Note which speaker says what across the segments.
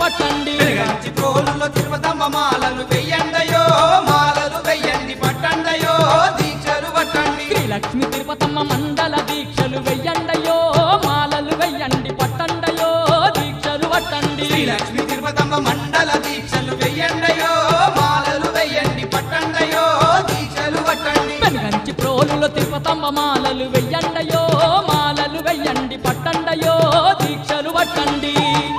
Speaker 1: పట్టండి
Speaker 2: వెలుగంచి ప్రోలులో తిరుపతమ్మ మాలలు వెయ్యండయో మాలలు వెయ్యండి పట్టండయో దీక్షలు పట్టండి
Speaker 1: శ్రీలక్ష్మి తిరుపతమ్మ మండల దీక్షలు వెయ్యండయో మాలలు వెయ్యండి పట్టండయో దీక్షలు పట్టండి
Speaker 2: శ్రీలక్ష్మి తిరుపతమ్మ మండల దీక్షలు వెయ్యండయో మాలలు వెయ్యండి పట్టండయో దీక్షలు పట్టండి
Speaker 1: వెనుగంచి ప్రోలులో తిరుపతమ్మ మాలలు వెయ్యండయో మాలలు వెయ్యండి పట్టండయో దీక్షలు పట్టండి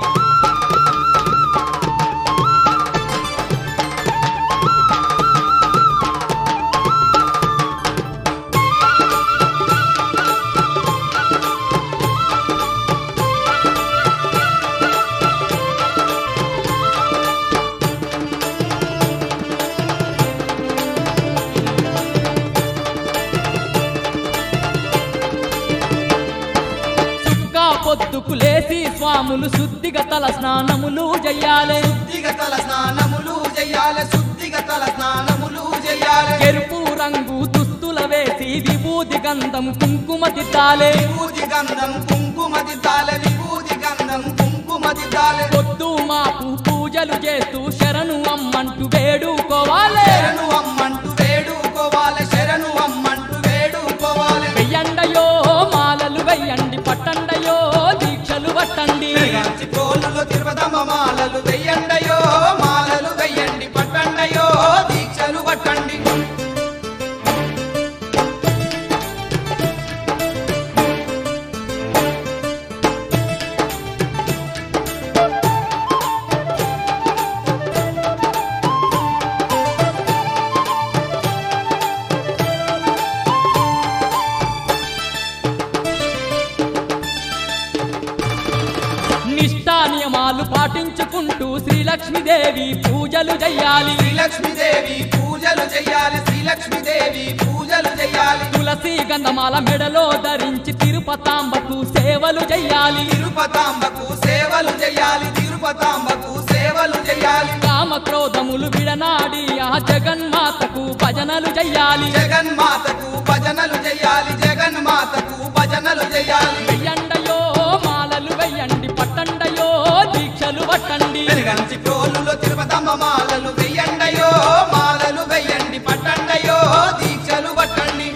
Speaker 1: చుక్కా పొద్దుకు లేసి స్వాములు శుద్ధిగా తల స్నానములు చెయ్యాలి
Speaker 2: శుద్ధిగా తల స్నానములు చెయ్యాలి శుద్ధిగా తల స్నానములు చెయ్యాలి
Speaker 1: ఎరుపు రంగు దుస్తుల వేసి విభూది గంధం కుంకుమ తిట్టాలి
Speaker 2: విభూతి గంధం కుంకుమ దిద్దాలి విభూతి గంధం కుంకుమ దిద్దాలి
Speaker 1: పొద్దు మాపు పూజలు చేస్తూ శరణు అమ్మంటూ వేడుకోవాలి
Speaker 2: శరణు అమ్మంటూ వేడుకోవాలి శరణు అమ్మంటూ వేడుకోవాలి
Speaker 1: వెయ్యండయో మాలలు వెయ్యండి పట్టండయో దీక్షలు పట్టండి
Speaker 2: వెలుగంచి ప్రోలులో తిరుపతమ్మ మాలలు వెయ్యండయో మాలలు వెయ్యండి పట్టండయో దీక్షలు పట్టండి
Speaker 1: నిష్టా నియమాలు పాటించుకుంటూ శ్రీలక్ష్మీదేవి పూజలు చెయ్యాలి
Speaker 2: శ్రీలక్ష్మీదేవి పూజలు చెయ్యాలి శ్రీలక్ష్మీదేవి పూజలు చెయ్యాలి
Speaker 1: తులసి గంధమాల మెడలో ధరించి తిరుపతాంబకు సేవలు చెయ్యాలి
Speaker 2: తిరుపతాంబకు సేవలు చెయ్యాలి తిరుపతాంబకు సేవలు చెయ్యాలి
Speaker 1: కామ క్రోధములు విడనాడి ఆ జగన్మాతకు భజనలు చెయ్యాలి
Speaker 2: జగన్మాతకు భజనలు చెయ్యాలి జగన్మాతకు భజనలు చెయ్యాలి
Speaker 1: వెయ్యండయో మాలలు వెయ్యండి పట్టండయో దీక్షలు పట్టండి
Speaker 2: వెలుగంచి ప్రోలులో తిరుపతమ్మ మాలలు వెయ్యండయో మాలలు వెయ్యండి పట్టండయో దీక్షలు పట్టండి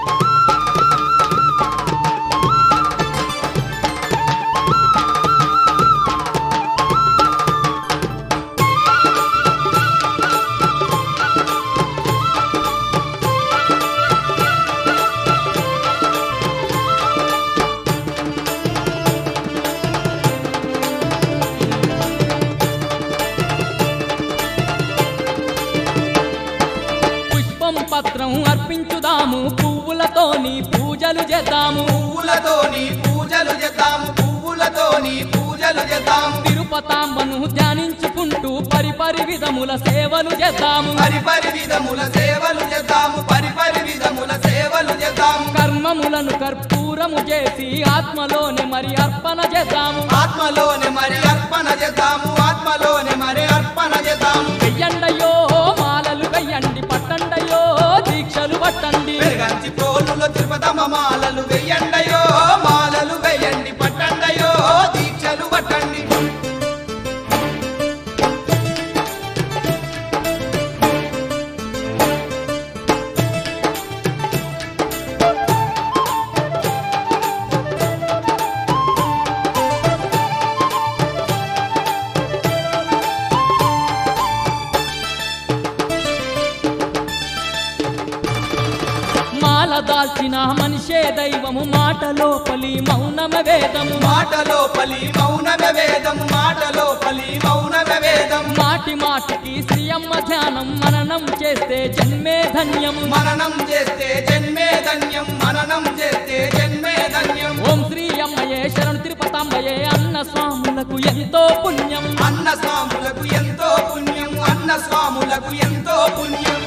Speaker 1: పుష్పం పత్రం అర్పించుదాము పువ్వులతోని పూజలు చేద్దాము
Speaker 2: పువ్వులతోని పూజలు చేద్దాము పువ్వులతోని పూజలు చేద్దాము
Speaker 1: తిరుపతాంబను ధ్యానించుకుంటూ పరిపరి విధముల సేవలు చేద్దాము
Speaker 2: పరిపరి విధముల సేవలు చేద్దాము పరిపరి విధముల సేవలు చేద్దాము
Speaker 1: కర్మములను కర్పూరము చేసి ఆత్మలోనే మరి అర్పణ చేద్దాము
Speaker 2: ఆత్మలోనే మరి అర్పణ చేద్దాము ఆత్మలోనే మరి అర్పణ చేద్దాము
Speaker 1: వెయ్యండయో మాలలు వెయ్యండి పట్టండయో దీక్షలు పట్టండి
Speaker 2: వెలుగంచి ప్రోలులో తిరుపతమ్మ మాలలు వెయ్యండయో మాలలు వెయ్యండి పట్టండయో దీక్షలు పట్టండి
Speaker 1: మాల దాల్చిన మనిషే దైవము మాటలో పలి మౌనమ వేదము
Speaker 2: మాటలో పలి మౌనమే వేదము మాటలో పలి మౌనమే వేదం
Speaker 1: మాటి మాటికి శ్రీయమ్మ ధ్యానం మననం చేస్తే జన్మే ధన్యము
Speaker 2: మననం చేస్తే జన్మే ధన్యం మననం చేస్తే జన్మే ధన్యం
Speaker 1: ఓం శ్రీ అమ్మయే శరణు తిరుపతాంబయే అన్న స్వాములకు ఎంతో పుణ్యం
Speaker 2: అన్న స్వాములకు ఎంతో పుణ్యం అన్న స్వాములకు ఎంతో పుణ్యం